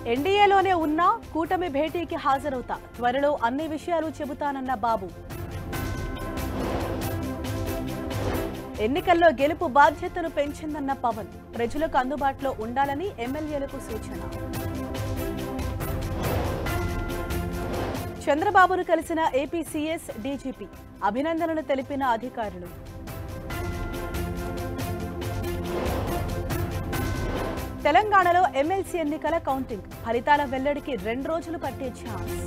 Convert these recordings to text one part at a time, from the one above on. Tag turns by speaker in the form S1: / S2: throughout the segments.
S1: ఎన్డీఏలోనే ఉన్నా కూటమి భేటీకి హాజరవుతా త్వరలో అన్ని విషయాలు చెబుతానన్న బాబు ఎన్నికల్లో గెలుపు బాధ్యతను పెంచిందన్న పవన్ ప్రజలకు అందుబాటులో ఉండాలని ఎమ్మెల్యేలకు సూచన చంద్రబాబును కలిసిన ఏపీ సీఎస్ డీజీపీ అభినందనలు తెలిపిన అధికారులు తెలంగాణలో ఎమ్మెల్సీ ఎన్నికల కౌంటింగ్ ఫలితాల వెల్లడికి రెండు రోజులు పట్టే ఛాన్స్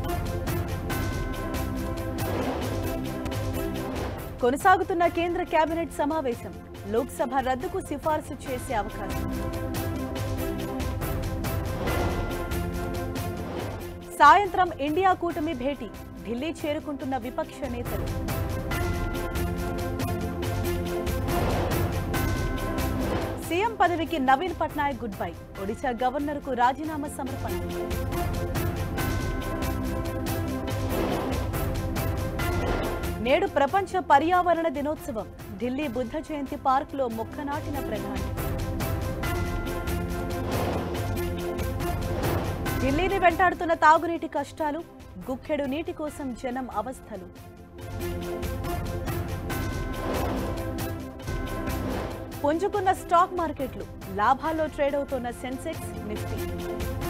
S1: కొనసాగుతున్న కేంద్ర కేబినెట్ సమావేశం లోక్సభ రద్దుకు సిఫార్సు చేసే అవకాశం సాయంత్రం ఇండియా కూటమి భేటీ ఢిల్లీ చేరుకుంటున్న విపక్ష నేతలు సీఎం పదవికి నవీన్ పట్నాయక్ గుడ్ బై ఒడిశా గవర్నర్కు రాజీనామా సమర్పణ నేడు ప్రపంచ పర్యావరణ దినోత్సవం ఢిల్లీ బుద్ధ జయంతి పార్కులో మొక్క నాటిన ప్రధాని ఢిల్లీని వెంటాడుతున్న తాగునీటి కష్టాలు గుక్కెడు నీటి కోసం జనం అవస్థలు పుంజుకున్న స్టాక్ మార్కెట్లు లాభాల్లో ట్రేడ్ అవుతున్న సెన్సెక్స్ నిఫ్టీ